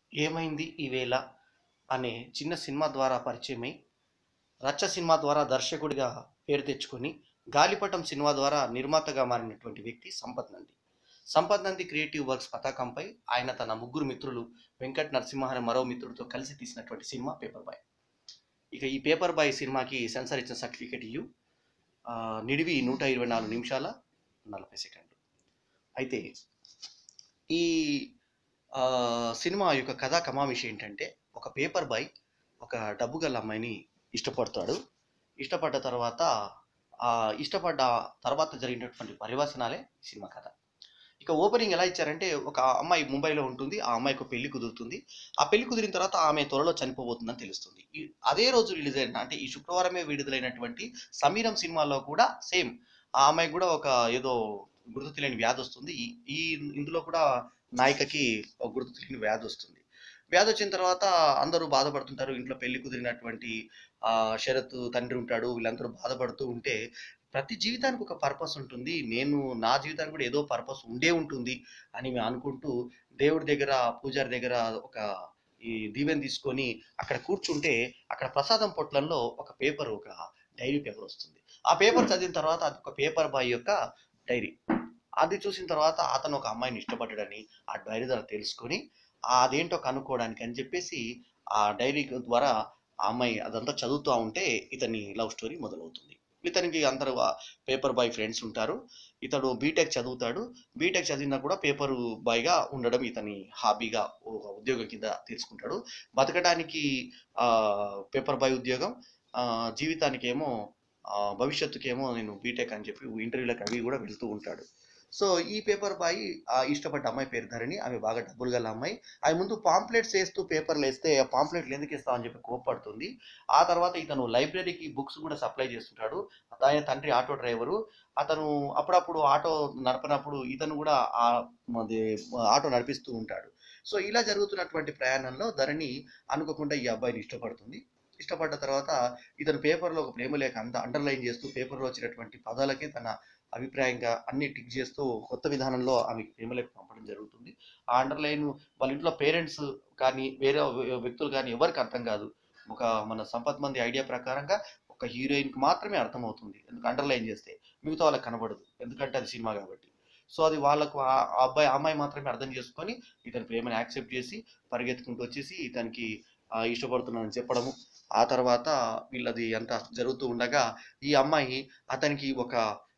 ఏమైంది ఈవేళ అనే చిన్న సినిమా ద్వారా పరిచయమై రచ్చ సినిమా ద్వారా దర్శకుడిగా పేరు తెచ్చుకొని గాలిపటం సినిమా ద్వారా నిర్మాతగా మారినటువంటి వ్యక్తి సంపత్ నంది సంపత్ నంది క్రియేటివ్ వర్క్స్ పతాకంపై ఆయన తన ముగ్గురు మిత్రులు వెంకట్ నరసింహ అనే మరో మిత్రుడితో కలిసి తీసినటువంటి సినిమా పేపర్ బాయ్ ఇక ఈ పేపర్ బాయ్ సినిమాకి సెన్సార్ ఇచ్చిన సర్టిఫికేట్ ఇయ్యు ఆ, నిడివి నూట ఇరవై నాలుగు నిమిషాల నలభై సెకండ్లు అయితే ఈ ఆ, సినిమా యొక్క కథా కమామిషి ఏంటంటే ఒక పేపర్ బాయ్ ఒక డబ్బు గల అమ్మాయిని ఇష్టపడతాడు ఇష్టపడ్డ తర్వాత ఆ ఇష్టపడ్డ తర్వాత జరిగినటువంటి పరివాసనాలే ఈ సినిమా కథ ఇక ఓపెనింగ్ ఎలా ఇచ్చారంటే ఒక అమ్మాయి ముంబైలో ఉంటుంది ఆ అమ్మాయికి ఒక పెళ్లి కుదురుతుంది ఆ పెళ్లి కుదిరిన తర్వాత ఆమె త్వరలో చనిపోబోతుందని తెలుస్తుంది ఈ- అదే రోజు రిలీజ్ అయిన అంటే ఈ శుక్రవారమే విడుదలైనటువంటి సమీరం సినిమాలో కూడా సేమ్ ఆ అమ్మాయికి కూడా ఒక ఏదో గుర్తు తెలియని వ్యాధి వస్తుంది ఈ- ఈ ఇందులో కూడా నాయికకి ఒక గుర్తు తెలియని వ్యాధి వస్తుంది వ్యాధి వచ్చిన తర్వాత అందరూ బాధపడుతుంటారు ఇంట్లో పెళ్లి కుదిరినటువంటి ఆ శరత్ తండ్రి ఉంటాడు వీళ్ళందరూ బాధపడుతూ ఉంటే ప్రతి జీవితానికి ఒక పర్పస్ ఉంటుంది నేను నా జీవితానికి కూడా ఏదో పర్పస్ ఉండే ఉంటుంది అని మేము అనుకుంటూ దేవుడి దగ్గర పూజారి దగ్గర ఒక ఈ దీవెన తీసుకొని అక్కడ కూర్చుంటే అక్కడ ప్రసాదం పొట్లంలో ఒక పేపర్ ఒక డైరీ పేపర్ వస్తుంది ఆ పేపర్ చదివిన తర్వాత అది ఒక పేపర్ బాయ్ యొక్క డైరీ అది చూసిన తర్వాత అతను ఒక అమ్మాయిని ఇష్టపడ్డాడని ఆ డైరీ ద్వారా తెలుసుకొని ఆ అదేంటో కనుక్కోవడానికి అని చెప్పేసి ఆ డైరీ ద్వారా ఆ అమ్మాయి అదంతా చదువుతూ ఉంటే ఇతని లవ్ స్టోరీ మొదలవుతుంది ఇతనికి అందరు పేపర్ బాయ్ ఫ్రెండ్స్ ఉంటారు ఇతడు బీటెక్ చదువుతాడు బీటెక్ చదివినా కూడా పేపర్ బాయ్గా ఉండడం ఇతని హాబీగా ఒక ఉద్యోగం కింద తీసుకుంటాడు బతకడానికి ఆ పేపర్ బాయ్ ఉద్యోగం ఆ, జీవితానికేమో ఆ, భవిష్యత్తుకేమో నేను బీటెక్ అని చెప్పి ఇంటర్వ్యూలకు అవి కూడా వెళ్తూ ఉంటాడు సో ఈ పేపర్ బాయ్ ఆ ఇష్టపడ్డ అమ్మాయి పేరు ధరణి ఆమె బాగా డబ్బులు గల అమ్మాయి ఆమె ముందు పాంప్లెట్స్ వేస్తూ పేపర్లు వేస్తే ఆ పాంప్లెట్లు ఎందుకు ఇస్తావు అని చెప్పి కోప్పడుతుంది ఆ తర్వాత ఇతను లైబ్రరీకి బుక్స్ కూడా సప్లై చేస్తుంటాడు ఆయన తండ్రి ఆటో డ్రైవరు అతను అప్పుడప్పుడు ఆటో నడపనప్పుడు ఇతను కూడా ఆ అది ఆటో నడిపిస్తూ ఉంటాడు సో ఇలా జరుగుతున్నటువంటి ప్రయాణంలో ధరణి అనుకోకుండా ఈ అబ్బాయిని ఇష్టపడుతుంది ఇష్టపడ్డ తర్వాత ఇతను పేపర్లో ఒక ప్రేమ లేఖ అంతా అండర్లైన్ చేస్తూ పేపర్లో వచ్చినటువంటి పదాలకి తన అభిప్రాయంగా అన్ని టిక్ చేస్తూ కొత్త విధానంలో ఆమెకి ప్రేమ లేఖ పంపడం జరుగుతుంది ఆ అండర్లైన్ వాళ్ళ ఇంట్లో పేరెంట్స్ కానీ వేరే వ్యక్తులు కానీ ఎవరికి అర్థం కాదు ఒక మన సంపత్ మంది ఐడియా ప్రకారంగా ఒక హీరోయిన్కి మాత్రమే అర్థమవుతుంది ఎందుకు అండర్లైన్ చేస్తే మిగతా వాళ్ళకి కనబడదు ఎందుకంటే అది సినిమా కాబట్టి సో అది వాళ్ళకు ఆ ఆ అబ్బాయి ఆ అమ్మాయి మాత్రమే అర్థం చేసుకొని ఇతని ప్రేమని యాక్సెప్ట్ చేసి పరిగెత్తుకుంటూ వచ్చేసి ఇతనికి ఆ, ఇష్టపడుతున్నానని చెప్పడము ఆ తర్వాత వీళ్ళది అంతా జరుగుతూ ఉండగా ఈ అమ్మాయి అతనికి ఒక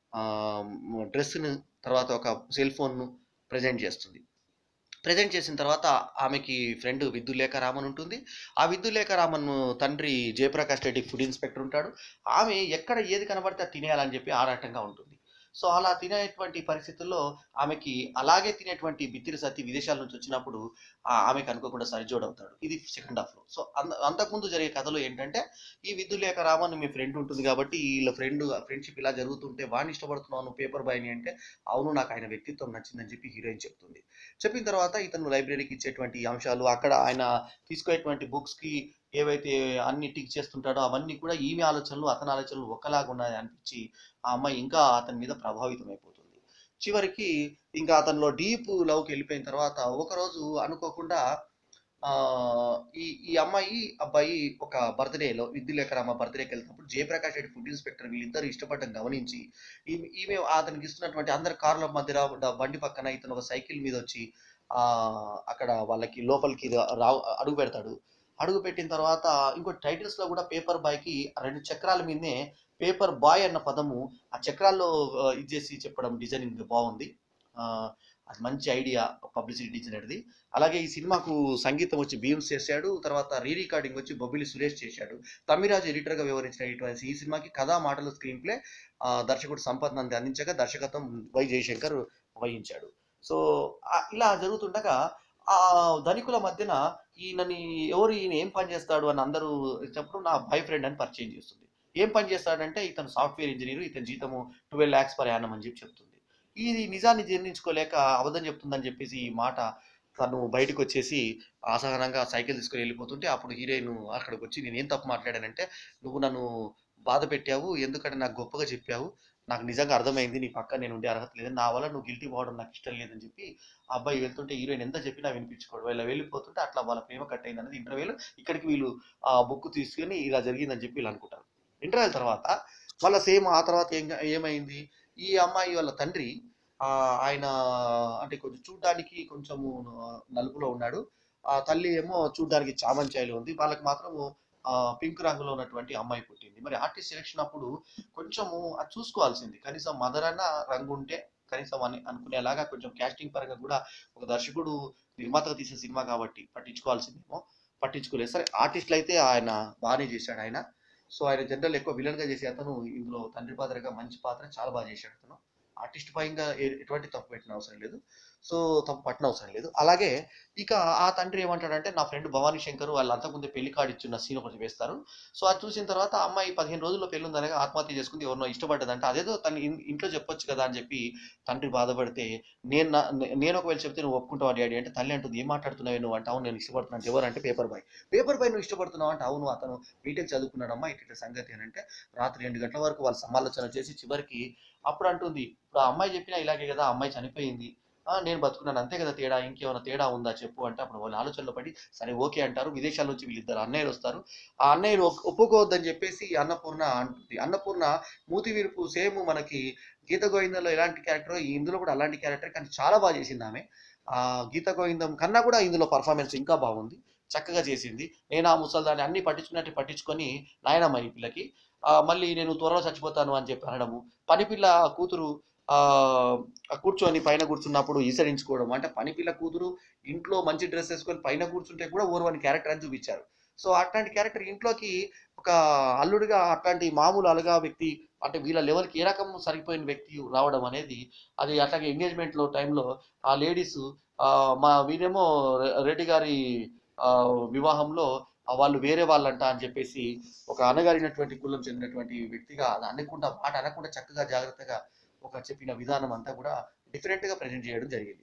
డ్రెస్ను తర్వాత ఒక సెల్ ఫోన్ను ప్రజెంట్ చేస్తుంది ప్రజెంట్ చేసిన తర్వాత ఆమెకి ఫ్రెండ్ విద్యులేఖ రామన్ ఉంటుంది ఆ విద్యులేఖ రామన్ తండ్రి జయప్రకాష్ రెడ్డి ఫుడ్ ఇన్స్పెక్టర్ ఉంటాడు ఆమె ఎక్కడ ఏది కనబడితే అది తినేయాలని చెప్పి ఆరాటంగా ఉంటుంది సో అలా తినేటువంటి పరిస్థితుల్లో ఆమెకి అలాగే తినేటువంటి బిత్తిరి సత్తి విదేశాల నుంచి వచ్చినప్పుడు ఆ ఆమెకి అనుకోకుండా సరిజోడవుతాడు ఇది సెకండ్ హాఫ్లో సో అంత అంతకుముందు జరిగే కథలో ఏంటంటే ఈ విద్యులేఖ రామన్ మీ ఫ్రెండ్ ఉంటుంది కాబట్టి వీళ్ళ ఫ్రెండ్ ఫ్రెండ్షిప్ ఇలా జరుగుతుంటే వాడిని ఇష్టపడుతున్నావు నువ్వు పేపర్ బాయ్ని అంటే అవును నాకు ఆయన వ్యక్తిత్వం నచ్చిందని చెప్పి హీరోయిన్ చెప్తుంది చెప్పిన తర్వాత ఇతను లైబ్రరీకి ఇచ్చేటువంటి అంశాలు అక్కడ ఆయన తీసుకునేటువంటి బుక్స్కి ఏవైతే అన్ని టిక్ చేస్తుంటాడో అవన్నీ కూడా ఈమె ఆలోచనలు అతని ఆలోచనలు ఒకలాగా ఉన్నాయి అనిపించి ఆ అమ్మాయి ఇంకా అతని మీద ప్రభావితం అయిపోతుంది చివరికి ఇంకా అతనిలో డీప్ లవ్కి వెళ్ళిపోయిన తర్వాత ఒకరోజు అనుకోకుండా ఆ ఈ ఈ అమ్మాయి అబ్బాయి ఒక బర్త్డేలో విద్యులేఖరామ బర్త్డేకి వెళ్తున్నప్పుడు జయప్రకాష్ రెడ్డి ఫుడ్ ఇన్స్పెక్టర్ వీళ్ళిద్దరు ఇష్టపడడం గమనించి ఈమె ఈమె అతనికి ఇస్తున్నటువంటి అందరి కార్ల మధ్య రా- బండి పక్కన ఇతను ఒక సైకిల్ మీద వచ్చి ఆ అక్కడ వాళ్ళకి లోపలికి రా రా- అడుగు పెడతాడు అడుగు పెట్టిన తర్వాత ఇంకో టైటిల్స్ లో కూడా పేపర్ బాయ్ కి రెండు చక్రాల మీదనే పేపర్ బాయ్ అన్న పదము ఆ చక్రాల్లో ఆ, ఇది చేసి చెప్పడం డిజైనింగ్ బాగుంది ఆ, అది మంచి ఐడియా పబ్లిసిటీ డిజైనర్ది అలాగే ఈ సినిమాకు సంగీతం వచ్చి భీమ్స్ చేశాడు తర్వాత రీ రికార్డింగ్ వచ్చి బొబ్బిలి సురేష్ చేశాడు తమిరాజు ఎడిటర్గా వ్యవహరించినటువంటి ఈ సినిమాకి కథా మాటలు స్క్రీన్ ప్లే దర్శకుడు సంపత్ నంది అందించగా దర్శకత్వం వై జయశంకర్ వహించాడు సో ఆ- ఇలా జరుగుతుండగా ఆ ధనికుల మధ్యన ఈయనని ఎవరు ఈయన ఏం పని చేస్తాడు అని అందరూ చెప్పడం నా బాయ్ ఫ్రెండ్ అని పరిచయం చేస్తుంది ఏం పని చేస్తాడంటే ఇతను సాఫ్ట్వేర్ ఇంజనీర్ ఇతని జీతము ట్వెల్వ్ ల్యాక్స్ పర్ యానం అని చెప్పి చెప్తుంది ఇది నిజాన్ని జీర్ణించుకోలేక అబద్ధం చెప్తుందని చెప్పేసి ఈ మాట తను బయటకు వచ్చేసి అసహనంగా సైకిల్ తీసుకొని వెళ్ళిపోతుంటే అప్పుడు హీరోయిన్ అక్కడికి వచ్చి నేను ఏం తప్పు మాట్లాడానంటే నువ్వు నన్ను బాధ పెట్టావు ఎందుకంటే నాకు గొప్పగా చెప్పావు నాకు నిజంగా అర్థమైంది నీ పక్క నేను ఉండే అర్హత లేదు నా వల్ల నువ్వు గిల్టీ పోవడం నాకు ఇష్టం లేదని చెప్పి ఆ అబ్బాయి వెళ్తుంటే హీరోయిన్ ఎంత చెప్పినా వినిపించుకోవడం ఇలా వెళ్ళిపోతుంటే అట్లా వాళ్ళ ప్రేమ కట్ అయింది అనేది ఇంటర్వ్యూలో ఇక్కడికి వీళ్ళు ఆ బుక్ తీసుకుని ఇలా జరిగిందని చెప్పి వీళ్ళు అనుకుంటారు ఇంటర్వ్యూల తర్వాత మళ్ళీ సేమ్ ఆ తర్వాత ఏం ఏమైంది ఈ అమ్మాయి వాళ్ళ తండ్రి ఆ, ఆయన అంటే కొంచెం చూడ్డానికి కొంచెము నలుపులో ఉన్నాడు ఆ తల్లి ఏమో చూడ్డానికి చామంచాయిలో ఉంది వాళ్ళకి మాత్రము ఆ, పింక్ రంగులో ఉన్నటువంటి అమ్మాయి పుట్టింది మరి ఆర్టిస్ట్ సెలెక్షన్ అప్పుడు కొంచెము అది చూసుకోవాల్సింది కనీసం మదర్ అన్న రంగు ఉంటే కనీసం అని అనుకునేలాగా కొంచెం కాస్టింగ్ పరంగా కూడా ఒక దర్శకుడు నిర్మాతగా తీసే సినిమా కాబట్టి పట్టించుకోవాల్సిందేమో పట్టించుకోలేదు సరే ఆర్టిస్టులు అయితే ఆయన బాగానే చేశాడు ఆయన సో ఆయన జనరల్ ఎక్కువ విలన్ గా చేసే అతను ఇందులో తండ్రి పాత్రగా మంచి పాత్ర చాలా బాగా చేశాడు అతను ఆర్టిస్ట్ పరంగా ఎ- ఎటువంటి తప్పు పెట్టిన అవసరం లేదు సో తప్పు పట్టిన అవసరం లేదు అలాగే ఇక ఆ తండ్రి ఏమంటాడంటే నా ఫ్రెండ్ భవానీ శంకర్ వాళ్ళు అంతకుముందే పెళ్లి కార్డు ఇచ్చిన సీన్ ఒకటి వేస్తారు సో అది చూసిన తర్వాత ఆ అమ్మాయి పదిహేను రోజుల్లో పెళ్లి ఉందనగా ఆత్మహత్య చేసుకుంది ఎవరినో ఇష్టపడ్డదంటే అదేదో తన ఇన్- ఇంట్లో చెప్పొచ్చు కదా అని చెప్పి తండ్రి బాధపడితే నేను నా- నే- నేను ఒకవేళ చెప్తే నువ్వు ఒప్పుకుంటావా డాడీ అంటే తల్లి అంటుంది ఏం మాట్లాడుతున్నావు నువ్వు అంటే అవును నేను ఇష్టపడుతున్నా అంటే ఎవరు అంటే పేపర్ బాయ్ పేపర్ బాయ్ నువ్వు ఇష్టపడుతున్నావు అంటే అవును అతను బీటెక్ చదువుకున్నాడమ్మా ఇట్లా సంగతి అని అంటే రాత్రి రెండు గంటల వరకు వాళ్ళు సమాలోచన చేసి చివరికి అప్పుడు అంటుంది ఇప్పుడు ఆ అమ్మాయి చెప్పినా ఇలాగే కదా ఆ అమ్మాయి చనిపోయింది ఆ, నేను బతుకున్నాను అంతే కదా తేడా ఇంకేమైనా తేడా ఉందా చెప్పు అంటే అప్పుడు వాళ్ళు ఆలోచనలో పడి సరే ఓకే అంటారు విదేశాల నుంచి వీళ్ళిద్దరు అన్నయ్యలు వస్తారు ఆ అన్నయ్యలు ఒప్- ఒప్పుకోవద్దని చెప్పేసి అన్నపూర్ణ అంటుంది అన్నపూర్ణ మూతి వీరుపు సేమ్ మనకి గీత గోవిందంలో ఎలాంటి క్యారెక్టర్ ఇందులో కూడా అలాంటి క్యారెక్టర్ కానీ చాలా బాగా చేసింది ఆమె ఆ గీత గోవిందం కన్నా కూడా ఇందులో పర్ఫార్మెన్స్ ఇంకా బాగుంది చక్కగా చేసింది నేను ఆ ముసల్దాన్ని అన్ని పట్టించుకున్నట్టు పట్టించుకొని నాయనమ్మ ఈ పిల్లకి ఆ, మళ్ళీ నేను త్వరలో చచ్చిపోతాను అని చెప్పి అనడము పనిపిల్ల కూతురు ఆ ఆ కూర్చొని పైన కూర్చున్నప్పుడు ఈసరించుకోవడం అంటే పనిపిల్ల కూతురు ఇంట్లో మంచి డ్రెస్ వేసుకొని పైన కూర్చుంటే కూడా ఓర్వని క్యారెక్టర్ అని చూపించారు సో అట్లాంటి క్యారెక్టర్ ఇంట్లోకి ఒక అల్లుడిగా అట్లాంటి మామూలు అలగా వ్యక్తి అంటే వీళ్ళ లెవెల్కి ఏ రకం సరిపోయిన వ్యక్తి రావడం అనేది అది అట్లాగే ఎంగేజ్మెంట్లో టైంలో ఆ లేడీస్ మా వీరేమో రె- రెడ్డి గారి ఆ, వివాహంలో ఆ వాళ్ళు వేరే వాళ్ళంట అని చెప్పేసి ఒక అనగారినటువంటి కులం చెందినటువంటి వ్యక్తిగా అది అనకుండా మాట అనకుండా చక్కగా జాగ్రత్తగా ఒక చెప్పిన విధానం అంతా కూడా డిఫరెంట్ గా ప్రజెంట్ చేయడం జరిగింది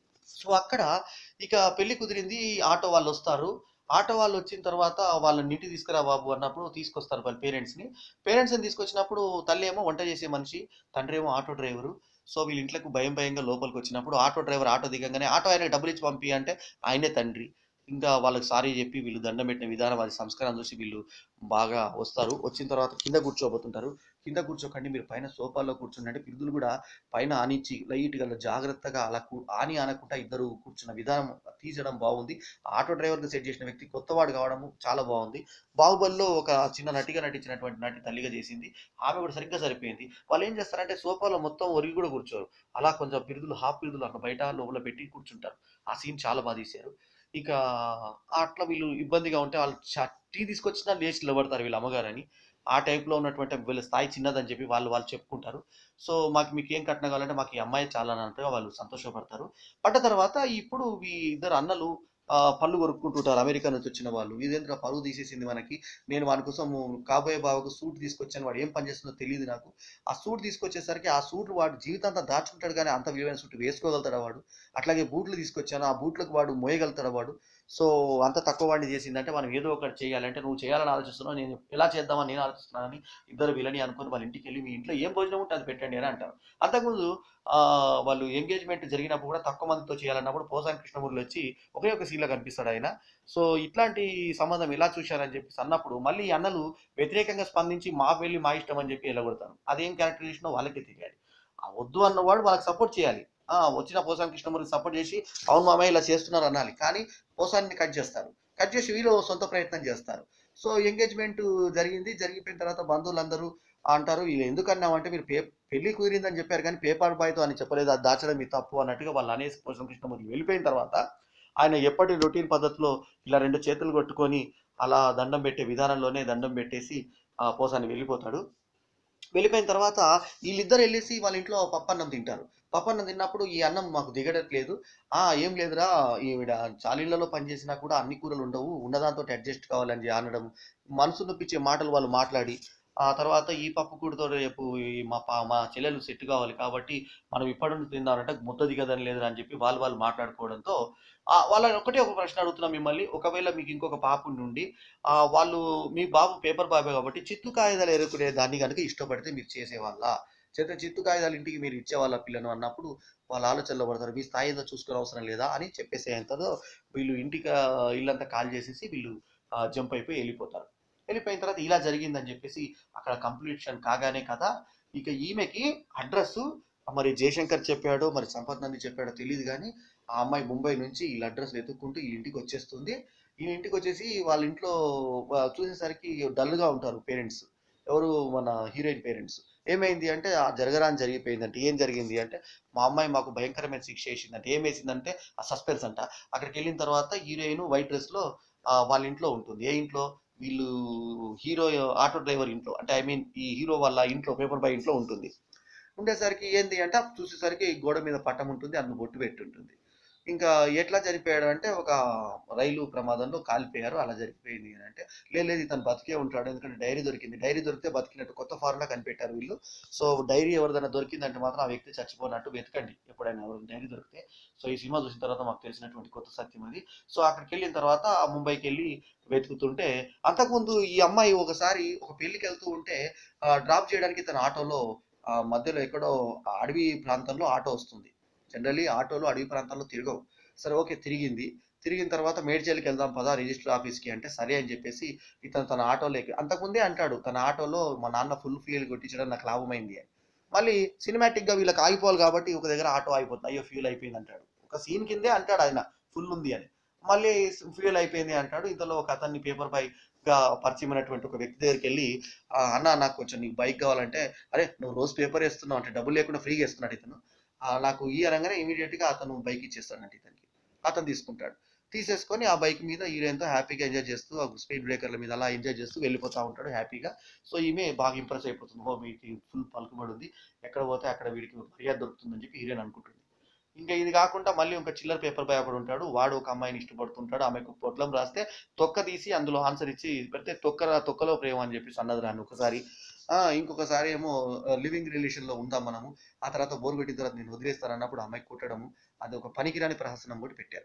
సో అక్కడ ఇక పెళ్లి కుదిరింది ఆటో వాళ్ళు వస్తారు ఆటో వాళ్ళు వచ్చిన తర్వాత వాళ్ళని ఇంటికి తీసుకురా బాబు అన్నప్పుడు తీసుకొస్తారు వాళ్ళ పేరెంట్స్ ని పేరెంట్స్ ని తీసుకొచ్చినప్పుడు తల్లి ఏమో వంట చేసే మనిషి తండ్రి ఏమో ఆటో డ్రైవరు సో వీళ్ళ ఇంట్లోకి భయం భయంగా లోపలికి వచ్చినప్పుడు ఆటో డ్రైవర్ ఆటో దిగంగానే ఆటో ఆయనకి డబ్బులు ఇచ్చి పంపి అంటే ఆయనే తండ్రి ఇంకా వాళ్ళకి సారీ చెప్పి వీళ్ళు దండం పెట్టిన విధానం అది సంస్కారం చూసి వీళ్ళు బాగా వస్తారు వచ్చిన తర్వాత కింద కూర్చోబోతుంటారు కింద కూర్చోకండి మీరు పైన సోఫాలో కూర్చుంటే పిరుదులు కూడా పైన ఆనిచ్చి లైట్గా జాగ్రత్తగా అలా కూ- ఆని ఆనకుండా ఇద్దరు కూర్చున్న విధానం తీసడం బాగుంది ఆటో డ్రైవర్గా సెట్ చేసిన వ్యక్తి కొత్తవాడు కావడము చాలా బాగుంది బాహుబలిలో ఒక చిన్న నటిగా నటించినటువంటి నటి తల్లిగా చేసింది ఆమె కూడా సరిగ్గా సరిపోయింది వాళ్ళు ఏం చేస్తారంటే సోఫాలో మొత్తం ఒరిగి కూడా కూర్చోరు అలా కొంచెం పిరుదులు హాఫ్ పిరుదులు అక్కడ బయట లోపల పెట్టి కూర్చుంటారు ఆ సీన్ చాలా బాగా తీశారు ఇక అట్లా వీళ్ళు ఇబ్బందిగా ఉంటే వాళ్ళు చ- టీ తీసుకొచ్చినా లేచి నిలబడతారు వీళ్ళ అమ్మగారని ఆ టైప్లో ఉన్నటువంటి వీళ్ళ స్థాయి చిన్నదని చెప్పి వాళ్ళు వాళ్ళు చెప్పుకుంటారు సో మాకు మీకు ఏం కట్నం కావాలంటే మాకు ఈ అమ్మాయి చాలా అని అంటే వాళ్ళు సంతోషపడతారు పడ్డ తర్వాత ఇప్పుడు ఈ ఇద్దరు అన్నలు ఆ, పళ్ళు కొరుక్కుంటుంటారు అమెరికా నుంచి వచ్చిన వాళ్ళు ఇదేంద్ర పరువు తీసేసింది మనకి నేను వాని కోసం కాబోయే బావకు సూట్ తీసుకొచ్చాను వాడు ఏం పని చేస్తుందో తెలియదు నాకు ఆ సూట్ తీసుకొచ్చేసరికి ఆ సూట్ వాడు జీవితాంతం దాచుకుంటాడు కానీ అంత విలువైన సూట్ వేసుకోగలుగుతాడా వాడు అట్లాగే బూట్లు తీసుకొచ్చాను ఆ బూట్లకు వాడు మోయగలుగుతాడా వాడు సో అంత తక్కువ వాడిని చేసిందంటే మనం ఏదో ఒకటి చేయాలంటే నువ్వు చేయాలని ఆలోచిస్తున్నావు నేను ఎలా చేద్దామని నేను ఆలోచిస్తున్నానని ఇద్దరు వీళ్ళని అనుకుని వాళ్ళ ఇంటికి వెళ్ళి మీ ఇంట్లో ఏం భోజనం ఉంటే అది పెట్టండి అని అంటారు అంతకుముందు ఆ, వాళ్ళు ఎంగేజ్మెంట్ జరిగినప్పుడు కూడా తక్కువ మందితో చేయాలన్నప్పుడు పోసాని కృష్ణమూర్తి వచ్చి ఒకే ఒక సీన్లో కనిపిస్తాడు ఆయన సో ఇట్లాంటి సంబంధం ఎలా చూశారని చెప్పి అన్నప్పుడు మళ్ళీ ఈ అన్నలు వ్యతిరేకంగా స్పందించి మా వెళ్ళి మా ఇష్టం అని చెప్పి వెళ్ళగొడతారు అదేం క్యారెక్టర్ చేసినా వాళ్ళకే తెలియాలి ఆ వద్దు అన్నవాడు వాళ్ళకి సపోర్ట్ చేయాలి ఆ, వచ్చిన పోసాని కృష్ణమూర్తి సపోర్ట్ చేసి అవును మామయ్య ఇలా చేస్తున్నారు అనాలి కానీ పోసాన్ని కట్ చేస్తారు కట్ చేసి వీళ్ళు సొంత ప్రయత్నం చేస్తారు సో ఎంగేజ్మెంట్ జరిగింది జరిగిపోయిన తర్వాత బంధువులందరూ అంటారు వీళ్ళు ఎందుకు అన్నామంటే మీరు పే పెళ్లి కుదిరిందని చెప్పారు కానీ పేపర్ బాయ్తో అని చెప్పలేదు అది దాచడం మీ తప్పు అన్నట్టుగా వాళ్ళు అనేసి పోసం కృష్ణమూర్తి వెళ్ళిపోయిన తర్వాత ఆయన ఎప్పటి రొటీన్ పద్ధతిలో ఇలా రెండు చేతులు కొట్టుకొని అలా దండం పెట్టే విధానంలోనే దండం పెట్టేసి ఆ పోసాన్ని వెళ్ళిపోతాడు వెళ్ళిపోయిన తర్వాత వీళ్ళిద్దరు వెళ్ళేసి వాళ్ళ ఇంట్లో పప్పన్నం తింటారు పప్పన్నం తిన్నప్పుడు ఈ అన్నం మాకు దిగడట్లేదు ఆ ఏం లేదురా ఈవిడ చాలీళ్ళలో పనిచేసినా కూడా అన్ని కూరలు ఉండవు ఉన్నదాంతో అడ్జస్ట్ కావాలని చెప్పి అనడం మనసు నొప్పించే మాటలు వాళ్ళు మాట్లాడి ఆ తర్వాత ఈ పప్పు కూడితో రేపు ఈ మా పా మా చెల్లెలు సెట్ కావాలి కాబట్టి మనం ఇప్పటి నుంచి తిందామంటే ముద్ద దిగదని లేదు అని చెప్పి వాళ్ళు వాళ్ళు మాట్లాడుకోవడంతో ఆ, వాళ్ళని ఒకటే ఒక ప్రశ్న అడుగుతున్నాం మిమ్మల్ని ఒకవేళ మీకు ఇంకొక పాప నుండి ఆ, వాళ్ళు మీ బాబు పేపర్ బాబే కాబట్టి చిత్తు కాగితాలు ఎరుకునే దాన్ని కనుక ఇష్టపడితే మీరు చేసేవాళ్ళ చేత చిత్తు కాగితాలు ఇంటికి మీరు ఇచ్చే వాళ్ళ పిల్లను అన్నప్పుడు వాళ్ళ ఆలోచనలో పడతారు మీ స్థాయి ఏదో చూసుకునే అవసరం లేదా అని చెప్పేసేంతలో వీళ్ళు ఇంటికి ఆ, ఇల్లంతా కాల్ చేసేసి వీళ్ళు జంప్ అయిపోయి వెళ్ళిపోతారు వెళ్ళిపోయిన తర్వాత ఇలా జరిగిందని చెప్పేసి అక్కడ కంప్లీషన్ కాగానే కదా ఇక ఈమెకి అడ్రస్ మరి జయశంకర్ చెప్పాడో మరి సంపత్ నంది చెప్పాడో తెలియదు కానీ ఆ అమ్మాయి ముంబై నుంచి వీళ్ళ అడ్రస్ వెతుక్కుంటూ ఈ ఇంటికి వచ్చేస్తుంది ఈ ఇంటికి వచ్చేసి వాళ్ళ ఇంట్లో ఆ, చూసేసరికి డల్గా ఉంటారు పేరెంట్స్ ఎవరు మన హీరోయిన్ పేరెంట్స్ ఏమైంది అంటే ఆ జరగరాని జరిగిపోయిందంటే ఏం జరిగింది అంటే మా అమ్మాయి మాకు భయంకరమైన శిక్ష వేసిందంటే ఏం వేసిందంటే ఆ సస్పెన్స్ అంట అక్కడికి వెళ్ళిన తర్వాత హీరోయిన్ వైట్ డ్రెస్లో వాళ్ళ ఇంట్లో ఉంటుంది ఏ ఇంట్లో వీళ్ళు హీరో ఆటో డ్రైవర్ ఇంట్లో అంటే ఐ మీన్ ఈ హీరో వాళ్ళ ఇంట్లో పేపర్ బాయ్ ఇంట్లో ఉంటుంది ఉండేసరికి ఏంది అంటే చూసేసరికి గోడ మీద పట్టం ఉంటుంది అందులో బొట్టు పెట్టి ఉంటుంది ఇంకా ఎట్లా చనిపోయాడు అంటే ఒక రైలు ప్రమాదంలో కాలిపోయారు అలా జరిగిపోయింది అని అంటే లేదు లేదు ఇతను బతికే ఉంటాడు ఎందుకంటే డైరీ దొరికింది డైరీ దొరికితే బతికినట్టు కొత్త ఫార్ములా కనిపెట్టారు వీళ్ళు సో డైరీ ఎవరిదైనా దొరికిందంటే మాత్రం ఆ వ్యక్తి చచ్చిపోయినట్టు వెతకండి ఎప్పుడైనా ఎవరు డైరీ దొరికితే సో ఈ సినిమా చూసిన తర్వాత మాకు తెలిసినటువంటి కొత్త సత్యం అది సో అక్కడికి వెళ్ళిన తర్వాత ఆ ముంబైకి వెళ్ళి వెతుకుతుంటే అంతకుముందు ఈ అమ్మాయి ఒకసారి ఒక పెళ్లికి వెళ్తూ ఉంటే డ్రాప్ చేయడానికి తన ఆటోలో ఆ మధ్యలో ఎక్కడో ఆ అడవి ప్రాంతంలో ఆటో వస్తుంది జనరల్లీ ఆటోలు అడవి ప్రాంతాల్లో తిరగవు సరే ఓకే తిరిగింది తిరిగిన తర్వాత మేడ్చల్కి వెళ్దాం పదా రిజిస్టర్ ఆఫీస్కి అంటే సరే అని చెప్పేసి ఇతను తన ఆటోలోకి అంతకుముందే అంటాడు తన ఆటోలో మా నాన్న ఫుల్ ఫ్యూయల్ కొట్టించడం నాకు లాభమైంది అని మళ్ళీ సినిమాటిక్గా వీళ్ళకి ఆగిపోవాలి కాబట్టి ఒక దగ్గర ఆటో అయిపోతుంది అయ్యో ఫ్యూల్ అయిపోయింది అంటాడు ఒక సీన్ కిందే అంటాడు ఆయన ఫుల్ ఉంది అని మళ్ళీ ఫ్యూయల్ అయిపోయింది అంటాడు ఇంతలో ఒక అతన్ని పేపర్ బై గా పరిచయం అయినటువంటి ఒక వ్యక్తి దగ్గరికి వెళ్ళి "ఆ, అన్న నాకు కొంచెం నీకు బైక్ కావాలంటే అరే నువ్వు రోజు పేపర్ వేస్తున్నావు అంటే డబ్బులు లేకుండా ఫ్రీగా ఇస్తున్నాడు ఇతను "ఆ, నాకు ఈ అనగానే ఇమీడియట్ గా అతను బైక్ ఇచ్చేస్తాడంట ఇతనికి అతను తీసుకుంటాడు తీసేసుకొని ఆ బైక్ మీద హీరోయిన్తో హ్యాపీగా ఎంజాయ్ చేస్తూ ఆ స్పీడ్ బ్రేకర్ల మీద అలా ఎంజాయ్ చేస్తూ వెళ్ళిపోతా ఉంటాడు హ్యాపీగా సో ఈమె బాగా ఇంప్రెస్ అయిపోతుంది ఓ వీడికి ఫుల్ పలుకుబడి ఉంది ఎక్కడ పోతే అక్కడ వీడికి మర్యాద దొరుకుతుందని చెప్పి హీరోయిన్ అనుకుంటుంది ఇంకా ఇది కాకుండా మళ్ళీ ఒక చిల్లర పేపర్ బాయ్ ఒకడు ఉంటాడు వాడు ఒక అమ్మాయిని ఇష్టపడుతుంటాడు ఆమెకు పొట్లం రాస్తే తొక్క తీసి అందులో ఆన్సర్ ఇచ్చి పెడితే తొక్క తొక్కలో ప్రేమ అని చెప్పేసి అన్నది రాను ఒకసారి ఆ, ఇంకొకసారి ఏమో లివింగ్ రిలేషన్ లో ఉందాం మనము ఆ తర్వాత బోర్ కొట్టిన తర్వాత నేను వదిలేస్తాను అన్నప్పుడు అమ్మాయి కొట్టడము అది ఒక పనికిరాని ప్రహసనం కూడా పెట్టారు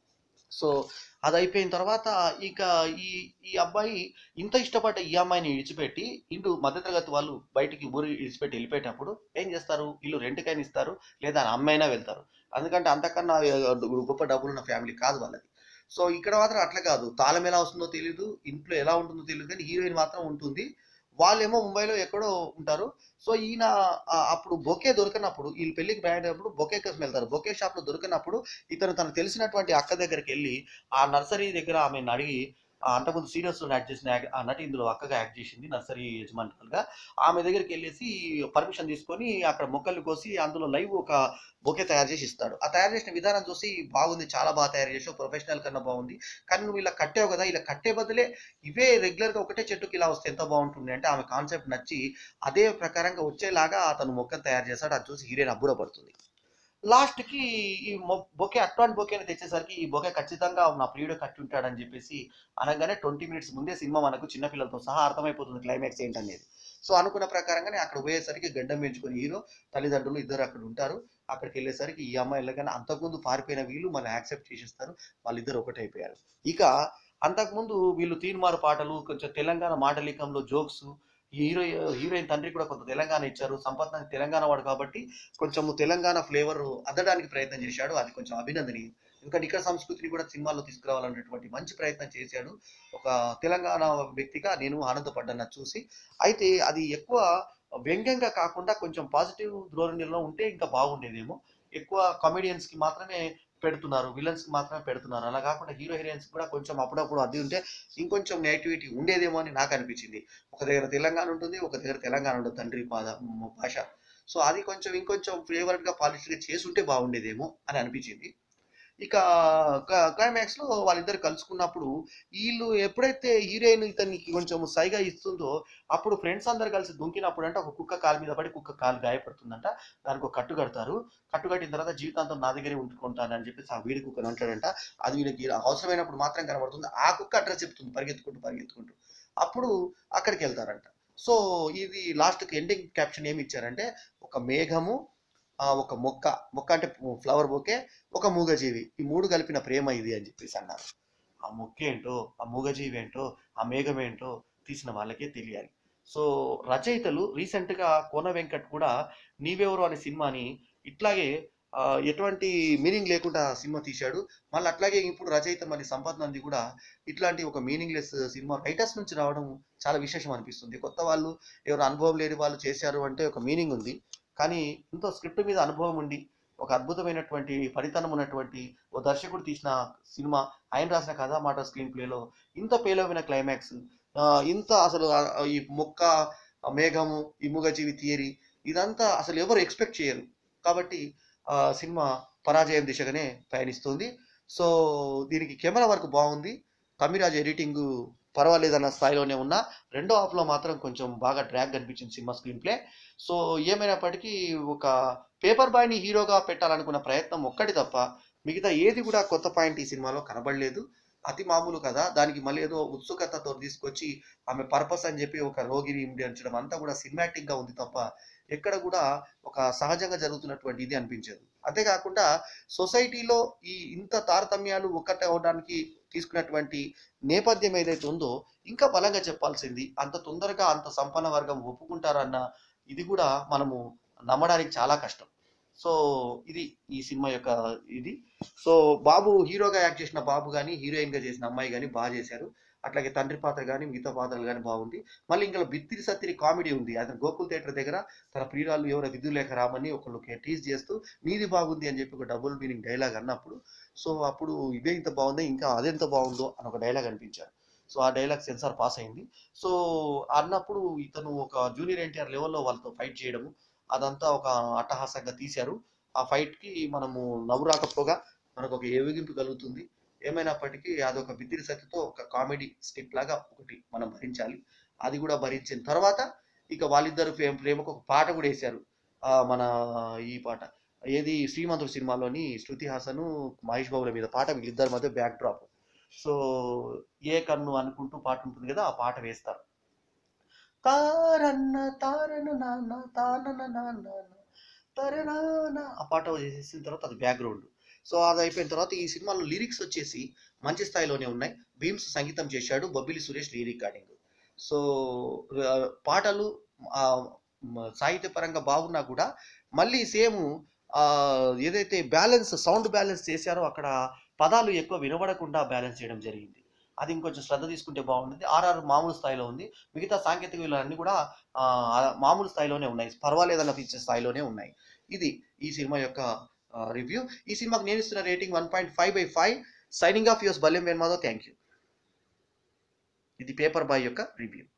సో అది అయిపోయిన తర్వాత ఇక ఈ ఈ అబ్బాయి ఇంత ఇష్టపడ్డ ఈ అమ్మాయిని విడిచిపెట్టి ఇంటూ మధ్యతరగతి వాళ్ళు బయటికి ఊరి విడిచిపెట్టి వెళ్ళిపోయేటప్పుడు ఏం చేస్తారు వీళ్ళు రెంట్కైనా ఇస్తారు లేదా ఆ అమ్మాయినా వెళ్తారు ఎందుకంటే అంతకన్నా ఆ, గొప్ప డబ్బులున్న ఫ్యామిలీ కాదు వాళ్ళది సో ఇక్కడ మాత్రం అట్లా కాదు తాళం ఎలా వస్తుందో తెలియదు ఇంట్లో ఎలా ఉంటుందో తెలియదు కానీ హీరోయిన్ మాత్రం ఉంటుంది వాళ్ళేమో ముంబైలో ఎక్కడో ఉంటారు సో ఈయన ఆ, అప్పుడు బొకే దొరికినప్పుడు వీళ్ళు పెళ్లికి బయటప్పుడు బొకే కోసం వెళ్తారు బొకే షాప్ లో దొరికినప్పుడు ఇతను తనకు తెలిసినటువంటి అక్క దగ్గరికి వెళ్ళి ఆ నర్సరీ దగ్గర ఆమెను అడిగి ఆ అంతకుముందు సీరియస్ లో యాక్ట్ చేసిన యాక్- ఆ నటి ఇందులో అక్కగా యాక్ట్ చేసింది నర్సరీ యజమానులుగా ఆమె దగ్గరికి వెళ్ళేసి పర్మిషన్ తీసుకొని అక్కడ మొక్కలు కోసి అందులో లైవ్ ఒక బొకే తయారు చేసి ఇస్తాడు ఆ తయారు చేసిన విధానం చూసి బాగుంది చాలా బాగా తయారు చేసావు ప్రొఫెషనల్ కన్నా బాగుంది కానీ నువ్వు ఇలా కట్టావు కదా ఇలా కట్టే బదులే ఇవే రెగ్యులర్ గా ఒకటే చెట్టుకి ఇలా వస్తే ఎంత బాగుంటుంది అంటే ఆమె కాన్సెప్ట్ నచ్చి అదే ప్రకారంగా వచ్చేలాగా అతను మొక్కను తయారు చేస్తాడు అది చూసి హీరోయిన్ అబ్బురపడుతుంది లాస్ట్ కి ఈ మొ- బొకే అట్లాంటి బొకేని తెచ్చేసరికి ఈ బొకే ఖచ్చితంగా నా ప్రియుడు కట్టి ఉంటాడని చెప్పేసి అనగానే ట్వంటీ మినిట్స్ ముందే సినిమా మనకు చిన్నపిల్లలతో సహా అర్థమైపోతుంది క్లైమాక్స్ ఏంటనేది సో అనుకున్న ప్రకారంగానే అక్కడ పోయేసరికి గడ్డం పెంచుకొని హీరో తల్లిదండ్రులు ఇద్దరు అక్కడ ఉంటారు అక్కడికి వెళ్ళేసరికి ఈ అమ్మాయి వెళ్ళగానే అంతకుముందు పారిపోయిన వీళ్ళు మళ్ళీ యాక్సెప్ట్ చేసేస్తారు వాళ్ళిద్దరు ఒకటైపోయారు ఇక అంతకుముందు వీళ్ళు తీన్మారు పాటలు కొంచెం తెలంగాణ మాటలికంలో జోక్స్ హీరో హీరోయిన్ తండ్రి కూడా కొంత తెలంగాణ ఇచ్చారు సంపత్ నాకు తెలంగాణ వాడు కాబట్టి కొంచెము తెలంగాణ ఫ్లేవర్ అద్దడానికి ప్రయత్నం చేశాడు అది కొంచెం అభినందనీయం ఎందుకంటే ఇక్కడ సంస్కృతిని కూడా సినిమాల్లో తీసుకురావాలనేటువంటి మంచి ప్రయత్నం చేశాడు ఒక తెలంగాణ వ్యక్తిగా నేను ఆనందపడ్డాను అది చూసి అయితే అది ఎక్కువ వ్యంగ్యంగా కాకుండా కొంచెం పాజిటివ్ ధోరణిలో ఉంటే ఇంకా బాగుండేదేమో ఎక్కువ comedians కి మాత్రమే పెడుతున్నారు విలన్స్ కి మాత్రమే పెడుతున్నారు అలా కాకుండా హీరో హీరోయిన్స్ కూడా కొంచెం అప్పుడప్పుడు అది ఉంటే ఇంకొంచెం నేటివిటీ ఉండేదేమో అని నాకు అనిపించింది ఒక దగ్గర తెలంగాణ ఉంటుంది ఒక దగ్గర తెలంగాణ ఉంటుంది తండ్రి పాద మ- భాష సో అది కొంచెం ఇంకొంచెం ఫేవరెట్ గా పాలిష్ గా చేసుంటే బాగుండేదేమో అని అనిపించింది ఇక క్లైమాక్స్ లో వాళ్ళిద్దరు కలుసుకున్నప్పుడు వీళ్ళు ఎప్పుడైతే హీరోయిన్ ఇతనికి కొంచెం సైగా ఇస్తుందో అప్పుడు ఫ్రెండ్స్ అందరు కలిసి దుంకినప్పుడు అంటే ఒక కుక్క కాలు మీద పడి కుక్క కాలు గాయపడుతుందంట దానికి ఒక కట్టు కడతారు కట్టు కట్టిన తర్వాత జీవితాంతం నా దగ్గరే ఉంటుకుంటాను అని చెప్పేసి ఆ వీడి కుక్కని అంటాడంట అది వీడికి అవసరమైనప్పుడు మాత్రం కనబడుతుంది ఆ కుక్క అడ్రస్ చెప్తుంది పరిగెత్తుకుంటూ పరిగెత్తుకుంటూ అప్పుడు అక్కడికి వెళ్తారంట సో ఇది లాస్ట్కి ఎండింగ్ క్యాప్షన్ ఏమి ఇచ్చారంటే ఒక మేఘము ఆ ఒక మొక్క మొక్క అంటే ఫ్లవర్ బొకే ఒక మూగజీవి ఈ మూడు కలిపిన ప్రేమ ఇది అని చెప్పేసి అన్నారు ఆ మొక్క ఏంటో ఆ మూగజీవి ఏంటో ఆ మేఘం ఏంటో తీసిన వాళ్ళకే తెలియాలి సో రచయితలు రీసెంట్గా కోన వెంకట్ కూడా నీవెవరు అనే సినిమాని ఇట్లాగే ఆ, ఎటువంటి మీనింగ్ లేకుండా సినిమా తీశాడు మళ్ళీ అట్లాగే ఇప్పుడు రచయిత మళ్ళీ సంపత్ నంది కూడా ఇట్లాంటి ఒక మీనింగ్లెస్ సినిమా రైటర్స్ నుంచి రావడం చాలా విశేషం అనిపిస్తుంది కొత్త వాళ్ళు ఎవరు అనుభవం లేని వాళ్ళు చేశారు అంటే ఒక మీనింగ్ ఉంది కానీ ఇంత స్క్రిప్ట్ మీద అనుభవం ఉండి ఒక అద్భుతమైనటువంటి ఫలితనం ఉన్నటువంటి ఓ దర్శకుడు తీసిన సినిమా ఆయన రాసిన కథా మాట స్క్రీన్ ప్లేలో ఇంత పేలవమైన క్లైమాక్స్ ఇంత అసలు ఆ, ఈ మొక్క ఆ మేఘము ఈ మూగజీవి థియరీ ఇదంతా అసలు ఎవరు ఎక్స్పెక్ట్ చేయరు కాబట్టి ఆ సినిమా పరాజయం దిశగానే పయనిస్తుంది సో దీనికి కెమెరా వర్క్ బాగుంది తమిరాజ్ ఎడిటింగ్ పర్వాలేదన్న స్థాయిలోనే ఉన్నా రెండో హాఫ్లో మాత్రం కొంచెం బాగా డ్రాగ్ కనిపించింది సినిమా స్క్రీన్ ప్లే సో ఏమైనప్పటికీ ఒక పేపర్ బాయ్ని హీరోగా పెట్టాలనుకున్న ప్రయత్నం ఒక్కటి తప్ప మిగతా ఏది కూడా కొత్త పాయింట్ ఈ సినిమాలో కనబడలేదు అతి మామూలు కదా దానికి మళ్ళీ ఏదో ఉత్సుకతతో తీసుకొచ్చి ఆమె పర్పస్ అని చెప్పి ఒక రోగిని ఉంచడం అంతా కూడా సినిమాటిక్ గా ఉంది తప్ప ఎక్కడ కూడా ఒక సహజంగా జరుగుతున్నటువంటి ఇది అనిపించదు అంతేకాకుండా సొసైటీలో ఈ ఇంత తారతమ్యాలు ఒక్కటే అవడానికి తీసుకున్నటువంటి నేపథ్యం ఏదైతే ఉందో ఇంకా బలంగా చెప్పాల్సింది అంత తొందరగా అంత సంపన్న వర్గం ఒప్పుకుంటారన్న ఇది కూడా మనము నమ్మడానికి చాలా కష్టం సో ఇది ఈ సినిమా యొక్క ఇది సో బాబు హీరోగా యాక్ట్ చేసిన బాబు కానీ హీరోయిన్ గా చేసిన అమ్మాయి కానీ బాగా చేశారు అట్లాగే తండ్రి పాత్ర కానీ మిగతా పాత్రలు కానీ బాగుంది మళ్ళీ ఇంకా బిత్తిరి సత్తిరి కామెడీ ఉంది అతను గోకుల్ థియేటర్ దగ్గర తన ప్రియురాలు ఎవరో విధులేఖ రామని ఒకళ్ళు టీజ్ చేస్తూ నీది బాగుంది అని చెప్పి ఒక డబుల్ మీనింగ్ డైలాగ్ అన్నప్పుడు సో అప్పుడు ఇదే ఇంత బాగుంది ఇంకా అదెంత బాగుందో అని ఒక డైలాగ్ అనిపించారు సో ఆ డైలాగ్ సెన్సార్ పాస్ అయింది సో అన్నప్పుడు ఇతను ఒక జూనియర్ ఎన్టీఆర్ లెవెల్లో వాళ్ళతో ఫైట్ చేయడము అదంతా ఒక అట్టహాసంగా తీశారు ఆ ఫైట్ కి మనము నవ్వు రాకపోగా మనకు ఒక ఏవిగింపు కలుగుతుంది ఏమైనప్పటికీ అదొక బిత్తిరి సత్తితో ఒక కామెడీ స్కిట్ లాగా ఒకటి మనం భరించాలి అది కూడా భరించిన తర్వాత ఇక వాళ్ళిద్దరు ప్రేమ ప్రేమకు ఒక పాట కూడా వేశారు ఆ, మన ఈ పాట ఏది శ్రీమంతుడు సినిమాలోని శృతి హాసన్ మహేష్ బాబుల మీద పాట వీళ్ళిద్దరి మధ్య బ్యాక్ డ్రాప్ సో ఏ కన్ను అనుకుంటూ పాట ఉంటుంది కదా ఆ పాట వేస్తారు తారన్న తారన నాన్న తానన నాన్న తరనాన ఆ పాట చేసిన తర్వాత అది బ్యాక్గ్రౌండ్ సో అది అయిపోయిన తర్వాత ఈ సినిమాలో లిరిక్స్ వచ్చేసి మంచి స్థాయిలోనే ఉన్నాయి భీమ్స్ సంగీతం చేశాడు Bobbili Suresh re recording so ఆ, పాటలు ఆ, మ- సాహిత్యపరంగా బాగున్నా కూడా మళ్ళీ సేమ్ ఏదైతే బ్యాలెన్స్ సౌండ్ బ్యాలెన్స్ చేశారో అక్కడ పదాలు ఎక్కువ వినబడకుండా బ్యాలెన్స్ చేయడం జరిగింది అది ఇంకొంచెం శ్రద్ధ తీసుకుంటే బాగుంటుంది ఆర్ఆర్ మామూలు స్థాయిలో ఉంది మిగతా సాంకేతిక విలువలన్నీ కూడా ఆ, ఆ మామూలు స్థాయిలోనే ఉన్నాయి పర్వాలేదనిపించే స్థాయిలోనే ఉన్నాయి ఇది ఈ సినిమా యొక్క రివ్యూ ఈ సినిమాకి నేను ఇస్తున్న rating one point five by five signing off yours Balyam వేన్మాదో థ్యాంక్ యూ ఇది పేపర్ బాయ్ యొక్క రివ్యూ